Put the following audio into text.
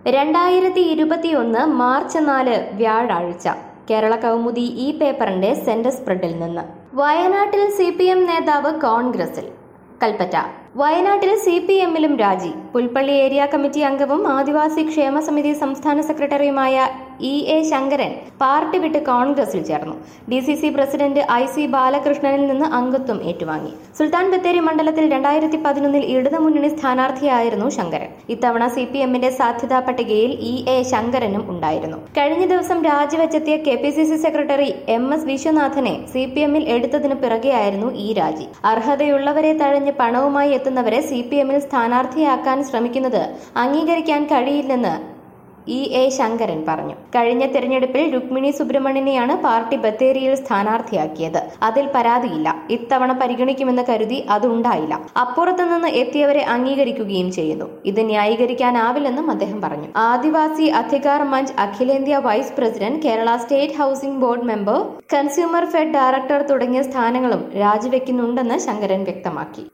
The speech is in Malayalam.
രണ്ടായിരത്തി ഇരുപത്തിയൊന്ന് മാർച്ച് നാല് വ്യാഴാഴ്ച കേരള കൗമുദി ഈ പേപ്പറിന്റെ സെന്റർ സ്പ്രെഡിൽ നിന്ന് വയനാട്ടിൽ സി പി എം നേതാവ് കോൺഗ്രസിൽ കൽപ്പറ്റ വയനാട്ടിൽ സി പി എമ്മിലും രാജി പുൽപ്പള്ളി ഏരിയ കമ്മിറ്റി അംഗവും ആദിവാസി ക്ഷേമ സമിതി സംസ്ഥാന സെക്രട്ടറിയുമായ ഇ എ ശങ്കരൻ പാർട്ടി വിട്ട് കോൺഗ്രസിൽ ചേർന്നു D C C president I C ബാലകൃഷ്ണനിൽ നിന്ന് അംഗത്വം ഏറ്റുവാങ്ങി സുൽത്താൻ ബത്തേരി മണ്ഡലത്തിൽ രണ്ടായിരത്തി പതിനൊന്നിൽ ഇടതുമുന്നണി സ്ഥാനാർത്ഥിയായിരുന്നു ശങ്കരൻ ഇത്തവണ സി പി എമ്മിന്റെ സാധ്യതാ പട്ടികയിൽ ഇ എ ശങ്കരനും ഉണ്ടായിരുന്നു കഴിഞ്ഞ ദിവസം രാജിവെച്ചെത്തിയ K P C C secretary M S വിശ്വനാഥനെ സി പി എമ്മിൽ എടുത്തതിന് പിറകെയായിരുന്നു ഈ രാജി അർഹതയുള്ളവരെ തഴഞ്ഞ് പണവുമായി എത്തുന്നവരെ സി പി എമ്മിൽ സ്ഥാനാർത്ഥിയാക്കാൻ ശ്രമിക്കുന്നത് അംഗീകരിക്കാൻ കഴിയില്ലെന്ന് ഇ എ ശങ്കരൻ പറഞ്ഞു കഴിഞ്ഞ തെരഞ്ഞെടുപ്പിൽ രുക്മിണി സുബ്രഹ്മണ്യനെയാണ് പാർട്ടി ബത്തേരിയിൽ സ്ഥാനാർത്ഥിയാക്കിയത് അതിൽ പരാതിയില്ല ഇത്തവണ പരിഗണിക്കുമെന്ന് കരുതി അതുണ്ടായില്ല അപ്പുറത്തു നിന്ന് എത്തിയവരെ അംഗീകരിക്കുകയും ചെയ്യുന്നു ഇത് ന്യായീകരിക്കാനാവില്ലെന്നും അദ്ദേഹം പറഞ്ഞു ആദിവാസി അധികാർ മഞ്ച് അഖിലേന്ത്യാ vice president Kerala state housing board member consumer fed director തുടങ്ങിയ സ്ഥാനങ്ങളും രാജിവെക്കുന്നുണ്ടെന്ന് ശങ്കരൻ വ്യക്തമാക്കി